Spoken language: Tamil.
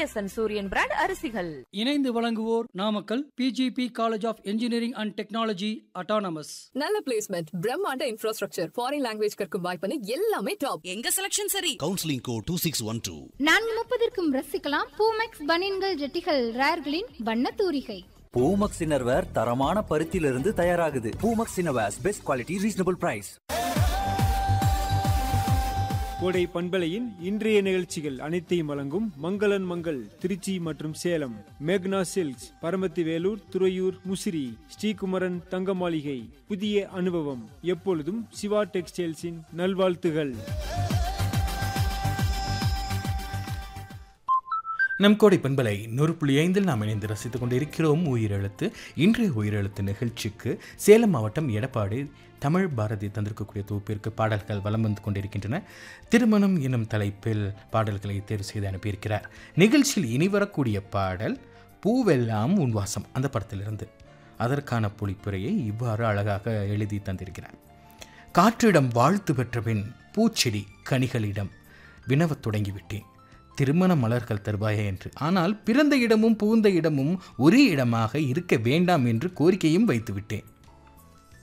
விஎஸ்என் சூரியன் பிராண்ட் அரிசிகள் இணைந்து வழங்குவோர் Namakkal PGP college of engineering and technology autonomous நல்ல பிளேஸ்மெண்ட் பிரம்மாண்ட இன்ஃப்ராஸ்ட்ரக்சர் ஃபாரின் லாங்குவேஜ் கற்கும் வாய்ப்புன்னு எல்லாமே டாப் எங்க செலக்ஷன் சரி counselling code two six one two நான்கு முப்பதற்கும் ரசிக்கலாம் பூமெக்ஸ் பனியன்கள் ஜெட்டிகள் ரேர்களின் வண்ண தூரிகை பூமக்ஸ் இன்னர்வேர் தரமான பருத்தியிலிருந்து தயாராகுது Poomex innerwears best quality reasonable price Kodai பண்பலையின் இன்றைய நிகழ்ச்சிகள் அனைத்தையும் வழங்கும் மங்களன் மங்கள் திருச்சி மற்றும் சேலம் மேக்னா சில்க்ஸ் பரமத்தி வேலூர் துறையூர் முசிறி ஸ்ரீகுமரன் தங்க மாளிகை புதிய அனுபவம் எப்பொழுதும் சிவா டெக்ஸ்டைல்ஸின் நல்வாழ்த்துகள் நம் கோடை பண்பலை நூறு புள்ளி ஐந்தில் நாம் இணைந்து ரசித்துக் கொண்டிருக்கிறோம் உயிரெழுத்து இன்றைய உயிரெழுத்து நிகழ்ச்சிக்கு சேலம் மாவட்டம் எடப்பாடி தமிழ் பாரதி தந்திருக்கக்கூடிய தொகுப்பிற்கு பாடல்கள் வலம் வந்து கொண்டிருக்கின்றன திருமணம் என்னும் தலைப்பில் பாடல்களை தேர்வு செய்து அனுப்பியிருக்கிறார் நிகழ்ச்சியில் இனி வரக்கூடிய பாடல் பூவெல்லாம் உன்வாசம் அந்த படத்திலிருந்து அதற்கான பொழிப்புரையை இவ்வாறு அழகாக எழுதி தந்திருக்கிறார் காற்றிடம் வாழ்த்து பெற்ற பின் பூச்செடி கனிகளிடம் வினவத் தொடங்கிவிட்டேன் திருமண மலர்கள் தருவாயா என்று ஆனால் பிறந்த இடமும் புகுந்த இடமும் ஒரே இடமாக இருக்க வேண்டாம் என்று கோரிக்கையும் வைத்துவிட்டேன்